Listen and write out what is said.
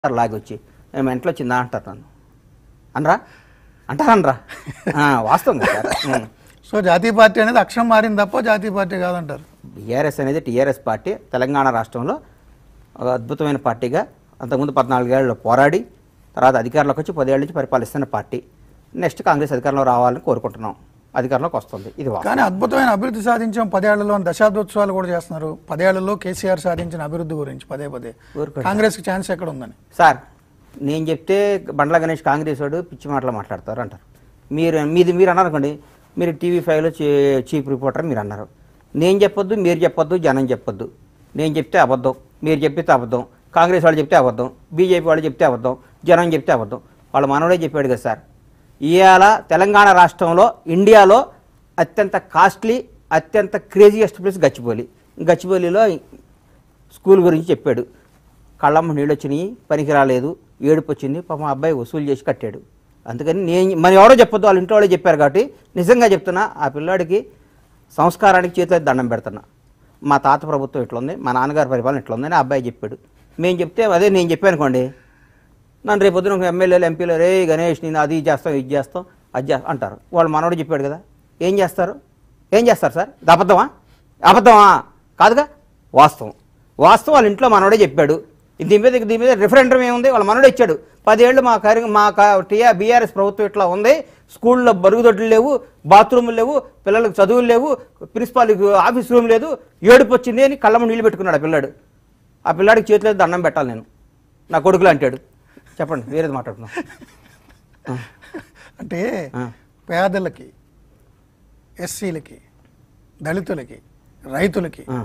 Sir లాగి వచ్చి మేము ఇంట్లో వచ్చిందా అంటారు నన్ను అనరా అంటారనరా ఆ, వాస్తవం కదా సార్ ఉం. సో జాతీయ పార్టీ అనేది అక్షరం మారింది తప్ప జాతీయ పార్టీ కాదంటారు బీఆర్ఎస్ అనేది టీఆర్ఎస్ పార్టీ తెలంగాణ రాష్ట్రంలో ఒక అద్భుతమైన పార్టీగా అంతకుముందు పద్నాలుగేళ్ళు పోరాడి తర్వాత అధికారంలోకి వచ్చి పదేళ్ళ నుంచి పరిపాలిస్తున్న పార్టీ నెక్స్ట్ కాంగ్రెస్ అధికారంలో రావాలని కోరుకుంటున్నాం అధికారంలోకి వస్తుంది ఇది వాస్తవం. కానీ అద్భుతమైన అభివృద్ధి సాధించాం పదేళ్లలో అని దశాబ్దోత్సవాలు కూడా చేస్తున్నారు పదేళ్లలో కేసీఆర్ సాధించిన అభివృద్ధి గురించి పదే పదే ఊరుకోండి. కాంగ్రెస్కి ఛాన్స్ ఎక్కడ ఉందని సార్ నేను చెప్తే బండ్ల గణేష్ కాంగ్రెస్ వాడు పిచ్చి మాటలు మాట్లాడతారు అంటారు మీరు మీది మీరు అన్నారు అనుకోండి మీరు టీవీ ఫైవ్లో చీఫ్ రిపోర్టర్ మీరు అన్నారు నేను చెప్పొద్దు మీరు చెప్పొద్దు జనం చెప్పొద్దు నేను చెప్తే అబద్ధం మీరు చెప్తే అబద్ధం కాంగ్రెస్ వాళ్ళు చెప్తే అబద్ధం బీజేపీ వాళ్ళు చెప్తే అబద్ధం జనం చెప్తే అబద్ధం వాళ్ళ మనవడే చెప్పాడు కదా సార్ ఇవాళ తెలంగాణ రాష్ట్రంలో ఇండియాలో అత్యంత కాస్ట్లీ అత్యంత క్రేజియస్ట్ ప్లేస్ గచ్చిబౌలి గచ్చిబౌలిలో స్కూల్ గురించి చెప్పాడు కళ్ళమ్మ నీళ్ళు వచ్చినాయి పనికి రాలేదు ఏడుపు వచ్చింది పాపం ఆ అబ్బాయి వసూలు చేసి కట్టాడు అందుకని నేను మరి ఎవరో చెప్పొద్దు వాళ్ళ ఇంట్లో వాళ్ళే చెప్పారు కాబట్టి నిజంగా చెప్తున్నా ఆ పిల్లాడికి సంస్కారానికి చేతిలో దండం పెడుతున్నా మా తాత ప్రభుత్వం ఇట్లా ఉంది మా నాన్నగారి పరిపాలన ఇట్లా ఉందని ఆ అబ్బాయి చెప్పాడు మేము చెప్తే అదే నేను చెప్పాను అనుకోండి నన్ను రేపు పొద్దున ఎమ్మెల్యేలు ఎంపీలు రే గణేష్ నేను అది ఇది చేస్తాం ఇది చేస్తాం అది చేస్తాం అంటారు వాళ్ళు మనోడు చెప్పాడు కదా ఏం చేస్తారు ఏం చేస్తారు సార్ ఇది అబద్ధమా అబద్ధమా కాదుగా వాస్తవం వాస్తవం వాళ్ళ ఇంట్లో మనోడే చెప్పాడు దీని మీద దీని మీద రిఫరెండం ఏముంది వాళ్ళ మనోడే ఇచ్చాడు పదేళ్ళు మా కార్య మా టీఆర్ బీఆర్ఎస్ ప్రభుత్వం ఇట్లా ఉంది స్కూల్లో బరుగుదొడ్లు లేవు బాత్రూములు లేవు పిల్లలకు చదువులు లేవు ప్రిన్సిపాల్ ఆఫీస్ రూమ్ లేదు ఏడుపు వచ్చింది అని కళ్ళమ్మ నీళ్ళు పెట్టుకున్నాడు ఆ పిల్లాడు ఆ పిల్లాడికి చేతిలో దండం పెట్టాలి నేను నా కొడుకులు అంటాడు చెప్పండి వేరేది మాట్లాడుతున్నాం అంటే ఆ. పేదలకి ఎస్సీలకి దళితులకి రైతులకి ఆ.